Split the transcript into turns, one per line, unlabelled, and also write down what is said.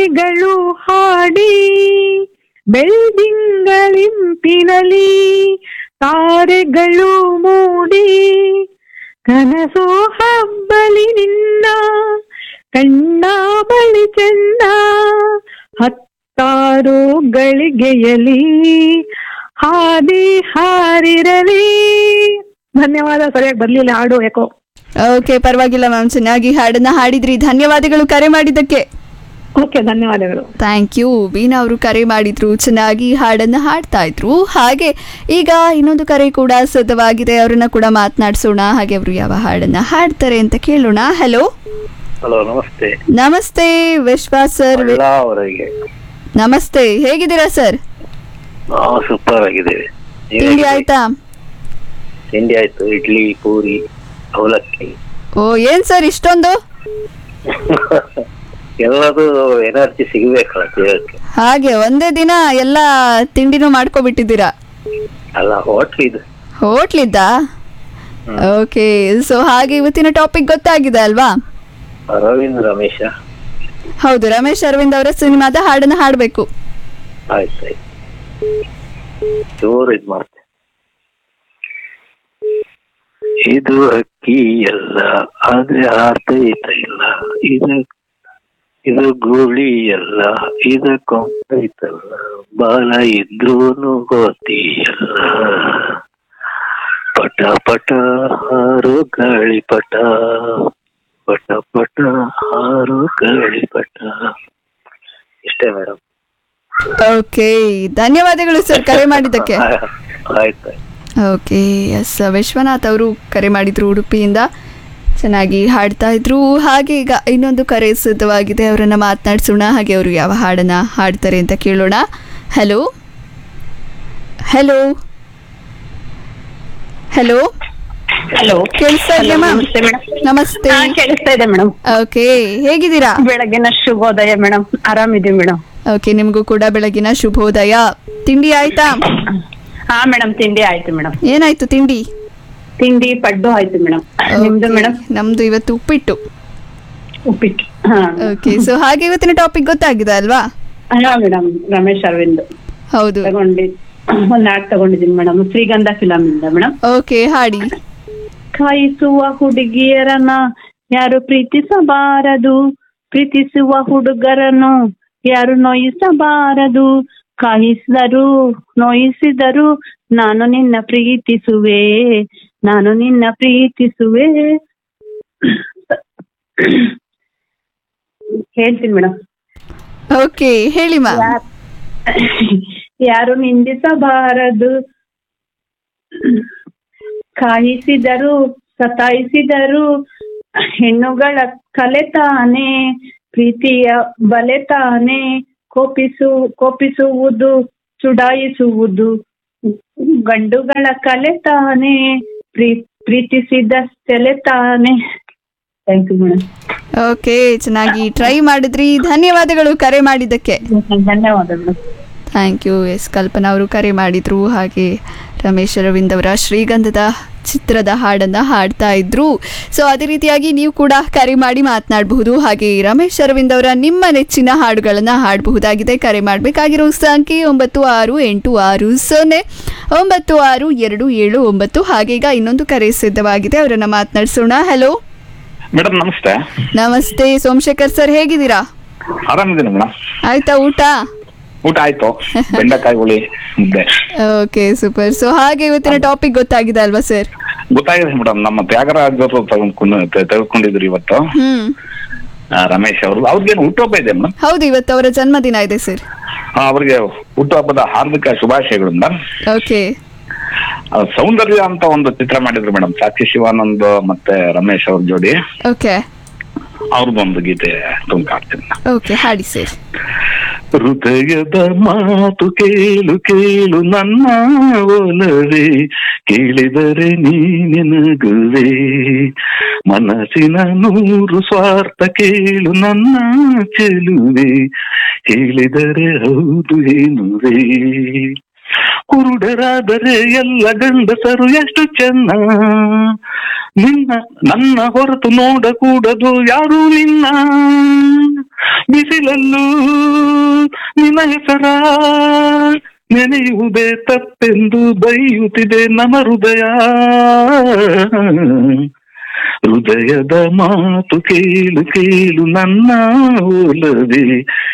ಗಿಳಿಗಳು ಹಾಡಿ ಬೆಳ್ದಿಂಗಳಿಂಪಿನಲಿ ತಾರೆಗಳು ಮೂಡಿ ಕನಸು ಹಬ್ಬಲಿ ನಿನ್ನ ಕಣ್ಣ ಬಳಿ ಚೆನ್ನ ಹತ್ತಾರು ಗಳಿಗೆಯಲಿ ಹಾದಿ ಹಾರಿರಲಿ ಧನ್ಯವಾದ ಸರಿಯಾಗಿ ಬರ್ಲಿಲ್ಲ ಹಾಡು ಯಾಕೋ
ಓಕೆ ಪರವಾಗಿಲ್ಲ ಮ್ಯಾಮ್ ಚೆನ್ನಾಗಿ ಹಾಡನ್ನ ಹಾಡಿದ್ರಿ ಧನ್ಯವಾದಗಳು ಕರೆ ಮಾಡಿದ್ದಕ್ಕೆ
ಓಕೆ ಧನ್ಯವಾದಗಳು
ಥ್ಯಾಂಕ್ ಯು ವೀಣಾ ಅವರು ಕರೆ ಮಾಡಿದ್ರು ಚೆನ್ನಾಗಿ ಹಾಡನ್ನ ಹಾಡ್ತಾ ಇದ್ರು ಹಾಗೆ ಈಗ ಇನ್ನೊಂದು ಕರೆ ಕೂಡ ಸಿದ್ಧವಾಗಿದೆ ಅವರನ್ನ ಕೂಡ ಮಾತನಾಡಿಸೋಣ ಹಾಗೆ ಅವರು ಯಾವ ಹಾಡನ್ನ ಹಾಡ್ತಾರೆ ಅಂತ ಕೇಳೋಣ ಹಲೋ
ಹಲೋ ನಮಸ್ತೆ
ನಮಸ್ತೆ ವಿಶ್ವಾಸ್ ಸರ್
ಎಲ್ಲ ಅವರಿಗೆ
ನಮಸ್ತೆ ಹೇಗಿದ್ದೀರಾ ಸರ್
ನಾವು ಸೂಪರ್ ಆಗಿದ್ದೇವೆ ನೀವ್
ತಿಂಡಿ
ಹೇಗಿದ್ದೀರಿ?
ಆಯ್ತಾ
ತಿಂಡಿ ಆಯ್ತು ಇಡ್ಲಿ ಪೂರಿ ಅವಲಕ್ಕಿ
ಓ ಏನ್ ಸರ್ ಇಷ್ಟೊಂದು
ಎಲ್ಲದು ಎನರ್ಜಿ ಸಿಗಬೇಕಲ್ಲ ದೇಹಕ್ಕೆ
ಹಾಗೆ ಒಂದೇ ದಿನ ಎಲ್ಲ ತಿಂಡಿನೂ ಮಾಡ್ಕೊಬಿಟ್ಟಿದ್ದೀರಾ
ಅಲ್ಲ ಹೋಟ್ಲ್ ಇದು
ಹೋಟ್ಲಿದ್ದ ಓಕೆ ಸೊ ಹಾಗೆ ಇವತ್ತಿನ ಟಾಪಿಕ್ ಗೊತ್ತಾಗಿದೆ ಅಲ್ವಾ
ಅರವಿಂದ್ ರಮೇಶ
ಹೌದು ರಮೇಶ್ ಅರವಿಂದ್ ಅವರ ಸಿನಿಮಾದ ಹಾಡನ್ನ ಹಾಡಬೇಕು
ಆಯ್ತು ಆಯ್ತು ಜೋರು ಇದ್ ಮಾಡ್ತೆ ಇದು ಅಕ್ಕಿ ಎಲ್ಲ ಆದ್ರೆ ಹಾರ್ತೈತ ಇಲ್ಲ ಇದು ಇದು ಗೂಳಿ ಎಲ್ಲ ಇದು ಕೊಂಬೈತಲ್ಲ ಬಾಲ ಇದ್ರೂನು ಗೊತ್ತಿಯಲ್ಲ ಪಟ ಪಟ ಹಾರು ಗಾಳಿ ಪಟ ಪಟ ಪಟ ಹಾರು ಗಾಳಿ ಪಟ ಇಷ್ಟೇ ಮೇಡಮ್
ಓಕೆ ಧನ್ಯವಾದಗಳು ಸರ್ ಕರೆ ಮಾಡಿದ್ದಕ್ಕೆ
ಆಯ್ತು ಆಯ್ತು
ಓಕೆ ಎಸ್ ವಿಶ್ವನಾಥ್ ಅವರು ಕರೆ ಮಾಡಿದ್ರು ಉಡುಪಿಯಿಂದ ಚೆನ್ನಾಗಿ ಹಾಡ್ತಾ ಇದ್ರು ಹಾಗೆ ಈಗ ಇನ್ನೊಂದು ಕರೆ ಸಿದ್ಧವಾಗಿದೆ ಅವರನ್ನ ಮಾತನಾಡಿಸೋಣ ಹಾಗೆ ಅವರು ಯಾವ ಹಾಡನ್ನ ಹಾಡ್ತಾರೆ ಅಂತ ಕೇಳೋಣ ಹಲೋ ಹಲೋ ಹಲೋ
ಹಲೋ
ಕೇಳಿಸ್ತಾ ಇದೆಯಾ ಮ್ಯಾಮ್
ನಮಸ್ತೆ ಮೇಡಮ್
ನಮಸ್ತೆ
ಹಾ ಕೇಳಿಸ್ತಾ ಇದೆ ಮೇಡಮ್
ಓಕೆ ಹೇಗಿದ್ದೀರಾ
ಬೆಳಗ್ಗಿನ ಶುಭೋದಯ ಮೇಡಮ್ ಆರಾಮಿದ್ದೀವಿ ಮೇಡಮ್
ಓಕೆ ನಿಮಗೂ ಕೂಡ ಬೆಳಗಿನ ಶುಭೋದಯ ತಿಂಡಿ ಆಯ್ತಾ
ಹಾ ಮೇಡಮ್ ತಿಂಡಿ ಆಯ್ತು ಮೇಡಮ್
ಏನಾಯ್ತು ತಿಂಡಿ
ತಿಂಡಿ ಪಡ್ಡು ಆಯ್ತು ಮೇಡಮ್ ನಿಮ್ದು
Okay,
ಮೇಡಮ್
ನಮ್ದು ಇವತ್ತು ಉಪ್ಪಿಟ್ಟು
ಉಪ್ಪಿಟ್ಟು ಹಾ
ಓಕೆ ಸೊ ಹಾಗೆ ಇವತ್ತಿನ ಟಾಪಿಕ್ ಗೊತ್ತಾಗಿದೆ ಅಲ್ವಾ
ಹಾ ಮೇಡಮ್ ರಮೇಶ್ ಅರವಿಂದ್
ಹೌದು
ತಗೊಂಡಿ ಒಂದ್ ಆಡ್ ತಗೊಂಡಿದ್ದೀನಿ ಮೇಡಮ್ ಶ್ರೀಗಂಧ ಫಿಲಮ್ ಇಂದ ಮೇಡಮ್
ಓಕೆ ಹಾಡಿ
ಕಾಯಿಸುವ ಹುಡುಗಿಯರನ್ನ ಯಾರು ಪ್ರೀತಿಸಬಾರದು ಪ್ರೀತಿಸುವ ಹುಡುಗರನ್ನು ಯಾರು ನೋಯಿಸಬಾರದು ಕಾಯಿಸಿದರು ನೋಯಿಸಿದರು ನಾನು ನಿನ್ನ ಪ್ರೀತಿಸುವೆ ನಾನು ನಿನ್ನ ಪ್ರೀತಿಸುವೆ ಹೇಳ್ತೀನಿ ಮೇಡಮ್
ಓಕೆ ಹೇಳಿ ಮ್ಯಾಮ್
ಯಾರು ನಿಂದಿಸಬಾರದು ಕಾಯಿಸಿದರು ಸತಾಯಿಸಿದರು ಹೆಣ್ಣುಗಳ ಕಲೆತಾನೆ ಪ್ರೀತಿಯ ಬಲೆತಾನೆ ಕೋಪಿಸು ಕೋಪಿಸುವುದು ಚುಡಾಯಿಸುವುದು ಗಂಡುಗಳ ಕಲೆತಾನೆ ಪ್ರೀ ಪ್ರೀತಿಸಿದ ಸೆಲೆತಾನೆ ಥ್ಯಾಂಕ್ ಯು ಮೇಡಮ್
ಓಕೆ ಚೆನ್ನಾಗಿ ಟ್ರೈ ಮಾಡಿದ್ರಿ ಧನ್ಯವಾದಗಳು ಕರೆ ಮಾಡಿದ್ದಕ್ಕೆ
ಧನ್ಯವಾದ madam
thank you S Kalpana ಅವರು ಕರೆ ಮಾಡಿದ್ರು ಹಾಗೆ ರಮೇಶ್ ಅರವಿಂದ್ ಅವರ ಶ್ರೀಗಂಧದ ಚಿತ್ರದ ಹಾಡನ್ನು ಹಾಡ್ತಾ ಇದ್ರು ಸೊ ಅದೇ ರೀತಿಯಾಗಿ ನೀವು ಕೂಡ ಕರೆ ಮಾಡಿ ಮಾತನಾಡಬಹುದು ಹಾಗೆ ರಮೇಶ್ ಅರವಿಂದ್ ಅವರ ನಿಮ್ಮ ನೆಚ್ಚಿನ ಹಾಡುಗಳನ್ನು ಹಾಡಬಹುದಾಗಿದೆ ಕರೆ ಮಾಡಬೇಕಾಗಿರೋ ಸಂಖ್ಯೆ ಒಂಬತ್ತು ಆರು ಎಂಟು ಆರು ಸೊನ್ನೆ ಒಂಬತ್ತು ಆರು ಎರಡು ಏಳು ಒಂಬತ್ತು ಹಾಗೆ ಈಗ ಇನ್ನೊಂದು ಕರೆ ಸಿದ್ಧವಾಗಿದೆ ಅವರನ್ನು ಮಾತನಾಡಿಸೋಣ ಹಲೋ
ಮೇಡಮ್ ನಮಸ್ತೆ
ನಮಸ್ತೆ ಸೋಮಶೇಖರ್ ಸರ್ ಹೇಗಿದ್ದೀರಾ
ಆರಾಮಿದ್ದೀನಿ ಮೇಡಮ್
ಆಯ್ತಾ ಊಟ
ಊಟ ಆಯ್ತು ಬೆಂಡೆಕಾಯಿ ಹುಳಿ ಮುದ್ದೆ
ಓಕೆ ಸೂಪರ್ ಸೊ ಹಾಗೆ ಇವತ್ತಿನ ಟಾಪಿಕ್ ಗೊತ್ತಾಗಿದೆ ಅಲ್ವಾ ಸರ್
ಗೊತ್ತಾಗಿದೆ ಮೇಡಮ್ ನಮ್ಮ ತ್ಯಾಗರಾಜ್ ಅವರು ತಗೊಂಡ್ಕೊಂಡು ತೆ- ತೆಗೆದುಕೊಂಡಿದ್ರು ಇವತ್ತು
ಹ್ಮ್
ಆ, ರಮೇಶ್ ಅವರು ಅವ್ರಿಗೇನು ಹುಟ್ಟುಹಬ್ಬ ಇದೆ ಮೇಡಮ್
ಹೌದು ಇವತ್ತು ಅವರ ಜನ್ಮದಿನ ಇದೆ ಸರ್
ಅವರಿಗೆ ಹುಟ್ಟುಹಬ್ಬದ ಹಾರ್ದಿಕ ಶುಭಾಶಯಗಳು ಮೇಡಮ್
ಓಕೆ
ಆ, ಸೌಂದರ್ಯ ಅಂತ ಒಂದು ಚಿತ್ರ ಮಾಡಿದ್ರು ಮೇಡಮ್ ಸಾಕ್ಷಿ ಶಿವಾನಂದ್ ಮತ್ತೆ ರಮೇಶ್ ಅವ್ರ ಜೋಡಿ
ಓಕೆ
ಅವ್ರದ್ದೊಂದು ಗೀತೆ ತುಂಬ್ಕಾಡ್ತೀನಿ
ಓಕೆ ಹಾಡಿ ಸರ್
ಹೃದಯದ ಮಾತು ಕೇಳು ಕೇಳು ನನ್ನ ಒಲವೇ ಕೇಳಿದರೆ ನೀನೆನಗುವೆ ಮನಸ್ಸಿನ ನೂರು ಸ್ವಾರ್ಥ ಕೇಳು ನನ್ನ ಚೆಲುವೆ ಹೇಳಿದರೆ ಹೌದು ಏನುವೆ ಕುರುಡರಾದರೆ ಎಲ್ಲ ಗಂಡಸರು ಎಷ್ಟು ಚೆನ್ನ ನಿನ್ನ ನನ್ನ ಹೊರತು ನೋಡಕೂಡದು ಯಾರು ನಿನ್ನ
ಬಿಸಿಲಲ್ಲೂ ನಿನ್ನ ಹೆಸರ ನೆನೆಯುವುದೇ ತಪ್ಪೆಂದು ಬೈಯುತ್ತಿದೆ ನಮ್ಮ ಹೃದಯ ಹೃದಯದ ಮಾತು ಕೇಳು ಕೇಳು ನನ್ನ ಓಲವೇ